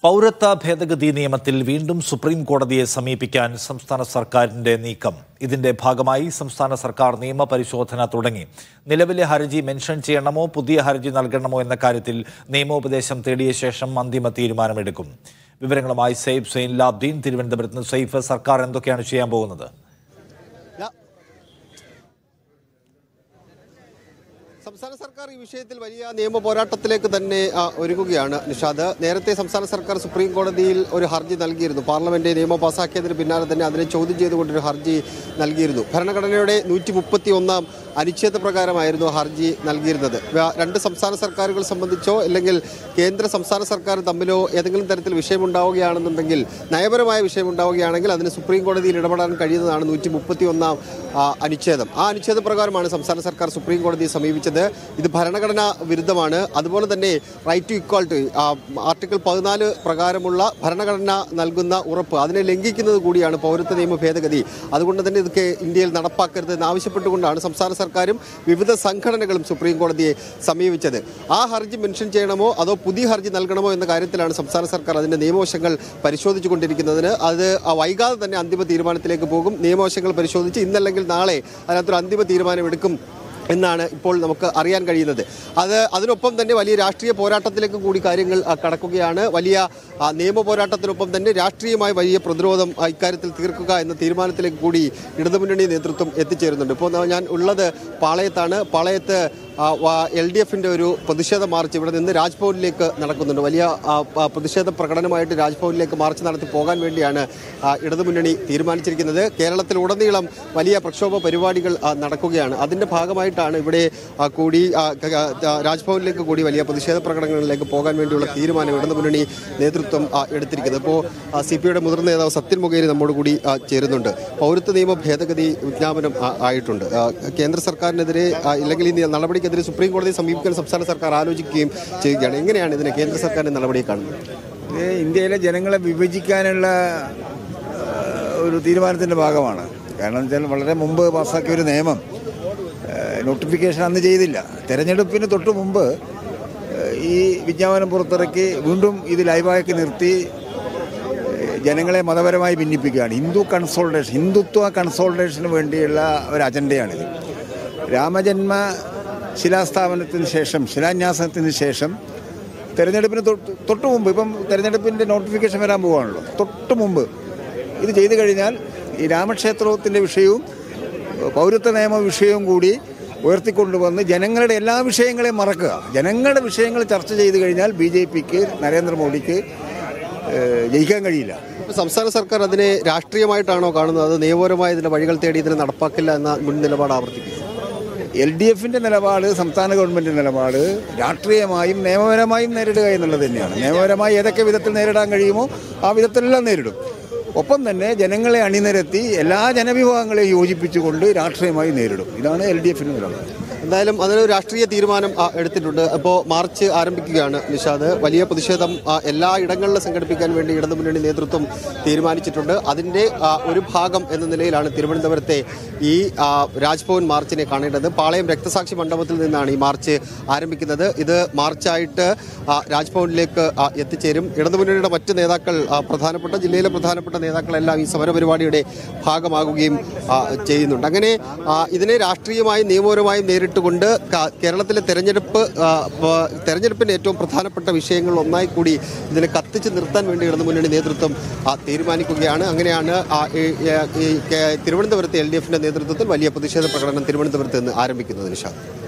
പൗരത്വ ഭേദഗതി നിയമത്തിൽ വീണ്ടും സുപ്രീം കോടതിയെ സമീപിക്കാൻ സംസ്ഥാന സർക്കാരിന്റെ നീക്കം ഇതിന്റെ ഭാഗമായി സംസ്ഥാന സർക്കാർ നിയമപരിശോധന തുടങ്ങി നിലവിലെ ഹർജി മെൻഷൻ ചെയ്യണമോ പുതിയ ഹർജി നൽകണമോ എന്ന കാര്യത്തിൽ നിയമോപദേശം തേടിയ ശേഷം അന്തിമ തീരുമാനമെടുക്കും വിവരങ്ങളുമായി സെയ്ഫ് സെയിൻ ലാബ്ദീൻ തിരുവനന്തപുരത്ത് നിന്ന് സെയ്ഫ് സർക്കാർ എന്തൊക്കെയാണ് ചെയ്യാൻ പോകുന്നത് സംസ്ഥാന സർക്കാർ ഈ വിഷയത്തിൽ വലിയ നിയമ പോരാട്ടത്തിലേക്ക് തന്നെ ആ, ഒരുങ്ങുകയാണ് നിഷാദ് നേരത്തെ സംസ്ഥാന സർക്കാർ സുപ്രീം കോടതിയിൽ ഒരു ഹർജി നൽകിയിരുന്നു പാർലമെന്റ് നിയമം പാസാക്കിയതിന് പിന്നാലെ തന്നെ അതിനെ ചോദ്യം ചെയ്തുകൊണ്ടൊരു ഹർജി നൽകിയിരുന്നു ഭരണഘടനയുടെ നൂറ്റി മുപ്പത്തി ഒന്നാം അനുച്ഛേദ പ്രകാരമായിരുന്നു ഹർജി നൽകിയിരുന്നത് വ- രണ്ട് സംസ്ഥാന സർക്കാരുകൾ സംബന്ധിച്ചോ അല്ലെങ്കിൽ കേന്ദ്ര സംസ്ഥാന സർക്കാർ തമ്മിലോ ഏതെങ്കിലും തരത്തിൽ വിഷയമുണ്ടാവുകയാണെന്നുണ്ടെങ്കിൽ നയപരമായ വിഷയമുണ്ടാവുകയാണെങ്കിൽ അതിന് സുപ്രീം കോടതിയിൽ ഇടപെടാൻ കഴിയുന്നതാണ് നൂറ്റി മുപ്പത്തി ഒന്നാം അനുച്ഛേദം ആ അനുച്ഛേദ പ്രകാരമാണ് സംസ്ഥാന സർക്കാർ സുപ്രീം കോടതിയെ സമീപിച്ചത് ഇത് ഭരണഘടനാ വിരുദ്ധമാണ് അതുപോലെ തന്നെ റൈറ്റ് ടു ഇക്വാളിറ്റി ആർട്ടിക്കിൾ പതിനാല് പ്രകാരമുള്ള ഭരണഘടന നൽകുന്ന ഉറപ്പ് അതിനെ ലംഘിക്കുന്നത് കൂടിയാണ് പൗരത്വ നിയമ ഭേദഗതി അതുകൊണ്ട് തന്നെ ഇതൊക്കെ ഇന്ത്യയിൽ നടപ്പാക്കരുത് എന്ന് ആവശ്യപ്പെട്ടുകൊണ്ടാണ് സംസ്ഥാന സർക്കാരും വിവിധ സംഘടനകളും സുപ്രീം കോടതിയെ സമീപിച്ചത് ആ ഹർജി മെൻഷൻ ചെയ്യണമോ അതോ പുതിയ ഹർജി നൽകണമോ എന്ന കാര്യത്തിലാണ് സംസ്ഥാന സർക്കാർ അതിന്റെ നിയമവശങ്ങൾ പരിശോധിച്ചുകൊണ്ടിരിക്കുന്നതിന് അത് ആ വൈകാതെ തന്നെ അന്തിമ തീരുമാനത്തിലേക്ക് പോകും നിയമവശങ്ങൾ പരിശോധിച്ച് ഇന്നല്ലെങ്കിൽ നാളെ അതിനകത്തൊരു അന്തിമ തീരുമാനമെടുക്കും എന്നാണ് ഇപ്പോൾ നമുക്ക് അറിയാൻ കഴിയുന്നത് അത് അതിനൊപ്പം തന്നെ വലിയ രാഷ്ട്രീയ പോരാട്ടത്തിലേക്ക് കൂടി കാര്യങ്ങൾ ആ, കടക്കുകയാണ് വലിയ ആ, നിയമ പോരാട്ടത്തിനൊപ്പം തന്നെ രാഷ്ട്രീയമായ വലിയ പ്രതിരോധം ആ, ഇക്കാര്യത്തിൽ തീർക്കുക എന്ന തീരുമാനത്തിലേക്ക് കൂടി ഇടതുമുന്നണി നേതൃത്വം എത്തിച്ചേരുന്നുണ്ട് ഇപ്പോൾ ഞാൻ ഉള്ളത് പാളയത്താണ് പാളയത്ത് എൽ ഡി എഫിന്റെ ഒരു പ്രതിഷേധ മാർച്ച് ഇവിടെ നിന്ന് രാജ്ഭവനിലേക്ക് നടക്കുന്നുണ്ട് വലിയ ആ, ആ, പ്രതിഷേധ പ്രകടനമായിട്ട് രാജ്ഭവനിലേക്ക് മാർച്ച് നടത്തി പോകാൻ വേണ്ടിയാണ് ആ, ഇടതുമുന്നണി തീരുമാനിച്ചിരിക്കുന്നത് കേരളത്തിലുടനീളം വലിയ പ്രക്ഷോഭ പരിപാടികൾ ആ, നടക്കുകയാണ് അതിന്റെ ഭാഗമായിട്ടാണ് ഇവിടെ ആ, കൂടി ആ, ക- ആ, രാജ്ഭവനിലേക്ക് കൂടി വലിയ പ്രതിഷേധ പ്രകടനങ്ങളിലേക്ക് പോകാൻ വേണ്ടിയുള്ള തീരുമാനം ഇടതുമുന്നണി നേതൃത്വം ആ, എടുത്തിരിക്കുന്നത് ഇപ്പോൾ സി പി ഐയുടെ മുതിർന്ന നേതാവ് സത്യൻ മുഖേരി നമ്മോട് കൂടി ആ, ചേരുന്നുണ്ട് പൗരത്വ നിയമ ഭേദഗതി വിജ്ഞാപനം ആ, ആയിട്ടുണ്ട് ആ, കേന്ദ്ര സർക്കാരിനെതിരെ ആ, ഇല്ലെങ്കിൽ ഈ നടപടിക്കെതിരെ സുപ്രീം കോടതിയെ സമീപിക്കാൻ സംസ്ഥാന സർക്കാർ ആലോചിക്കുകയും ചെയ്യുകയാണ് എങ്ങനെയാണ് ഇതിനെ കേന്ദ്ര സർക്കാരിന്റെ നടപടിയെ കാണുന്നത് ഇത് ഇന്ത്യയിലെ ജനങ്ങളെ വിഭജിക്കാനുള്ള ആ, ഒരു തീരുമാനത്തിൻ്റെ ഭാഗമാണ് കാരണം വെച്ചാൽ വളരെ മുമ്പ് പാസ്സാക്കിയ ഒരു നിയമം നോട്ടിഫിക്കേഷൻ അന്ന് ചെയ്തില്ല തെരഞ്ഞെടുപ്പിന് തൊട്ട് മുമ്പ് ആ, ഈ വിജ്ഞാപനം പുറത്തിറക്കി വീണ്ടും ഇത് ലൈവാക്കി നിർത്തി ആ, ജനങ്ങളെ മതപരമായി ഭിന്നിപ്പിക്കുകയാണ് ഹിന്ദു കൺസോൾട്ടേഷൻ ഹിന്ദുത്വ കൺസോൾട്ടേഷന് വേണ്ടിയുള്ള ഒരു അജണ്ടയാണിത് രാമജന്മ ശിലാസ്ഥാപനത്തിന് ശേഷം ശിലാന്യാസനത്തിന് ശേഷം തെരഞ്ഞെടുപ്പിന് തൊട്ട് തൊട്ട് മുമ്പ് ഇപ്പം തെരഞ്ഞെടുപ്പിൻ്റെ നോട്ടിഫിക്കേഷൻ വരാൻ പോവുകയാണല്ലോ തൊട്ട് മുമ്പ് ഇത് ചെയ്തു കഴിഞ്ഞാൽ ഈ രാമക്ഷേത്രത്തിൻ്റെ വിഷയവും പൗരത്വ നിയമ വിഷയവും കൂടി ഉയർത്തിക്കൊണ്ടുവന്ന് ജനങ്ങളുടെ എല്ലാ വിഷയങ്ങളെയും മറക്കുക ജനങ്ങളുടെ വിഷയങ്ങൾ ചർച്ച ചെയ്തു കഴിഞ്ഞാൽ ബി ജെ പിക്ക് നരേന്ദ്രമോദിക്ക് ഏഹ്, ജയിക്കാൻ കഴിയില്ല ഇപ്പൊ സംസ്ഥാന സർക്കാർ അതിനെ രാഷ്ട്രീയമായിട്ടാണോ കാണുന്നത് അത് നിയമപരമായ ഇതിന്റെ വഴികൾ തേടി ഇതിനെ നടപ്പാക്കില്ല എന്ന മുൻ നിലപാട് ആവർത്തിക്കും എൽ ഡി എഫിൻ്റെ നിലപാട് സംസ്ഥാന ഗവൺമെൻറ് നിലപാട് രാഷ്ട്രീയമായും നിയമപരമായും നേരിടുക എന്നുള്ളത് തന്നെയാണ് നിയമപരമായി ഏതൊക്കെ വിധത്തിൽ നേരിടാൻ കഴിയുമോ ആ വിധത്തിലെല്ലാം നേരിടും ഒപ്പം തന്നെ ജനങ്ങളെ അണിനിരത്തി എല്ലാ ജനവിഭാഗങ്ങളെയും യോജിപ്പിച്ചുകൊണ്ട് രാഷ്ട്രീയമായി നേരിടും ഇതാണ് എൽ ഡി എഫിൻ്റെ നിലപാട് എന്തായാലും അതിനൊരു രാഷ്ട്രീയ തീരുമാനം ആ, എടുത്തിട്ടുണ്ട് അപ്പോൾ മാർച്ച് ആരംഭിക്കുകയാണ് നിഷാദ് വലിയ പ്രതിഷേധം ആ, എല്ലാ ഇടങ്ങളിലും സംഘടിപ്പിക്കാൻ വേണ്ടി ഇടതുമുന്നണി നേതൃത്വം തീരുമാനിച്ചിട്ടുണ്ട് അതിന്റെ ആ, ഒരു ഭാഗം എന്ന നിലയിലാണ് തിരുവനന്തപുരത്തെ ഈ ആ, രാജ്ഭവൻ മാർച്ചിനെ കാണേണ്ടത് പാളയം രക്തസാക്ഷി മണ്ഡപത്തിൽ നിന്നാണ് ഈ മാർച്ച് ആരംഭിക്കുന്നത് ഇത് മാർച്ചായിട്ട് ആ, രാജ്ഭവനിലേക്ക് ആ, എത്തിച്ചേരും ഇടതുമുന്നണിയുടെ മറ്റ് നേതാക്കൾ ആ, പ്രധാനപ്പെട്ട ജില്ലയിലെ പ്രധാനപ്പെട്ട നേതാക്കളെല്ലാം ഈ സമരപരിപാടിയുടെ ഭാഗമാകുകയും ആ, ചെയ്യുന്നുണ്ട് അങ്ങനെ ആ, ഇതിനെ രാഷ്ട്രീയമായും നിയമപരമായും നേരിട്ടുകൊണ്ട് ക- കേരളത്തിലെ തെരഞ്ഞെടുപ്പ് ആ, പ- തെരഞ്ഞെടുപ്പിന്റെ ഏറ്റവും പ്രധാനപ്പെട്ട വിഷയങ്ങൾ ഒന്നായി കൂടി ഇതിനെ കത്തിച്ച് നിർത്താൻ വേണ്ടി ഇടതുമുന്നണി നേതൃത്വം ആ, തീരുമാനിക്കുകയാണ് അങ്ങനെയാണ് ആ, ഈ ഈ- ഈ കേ- തിരുവനന്തപുരത്തെ എൽ ഡി എഫിന്റെ നേതൃത്വത്തിൽ വലിയ പ്രതിഷേധ പ്രകടനം തിരുവനന്തപുരത്ത് നിന്ന് ആരംഭിക്കുന്നത് നിഷാദ്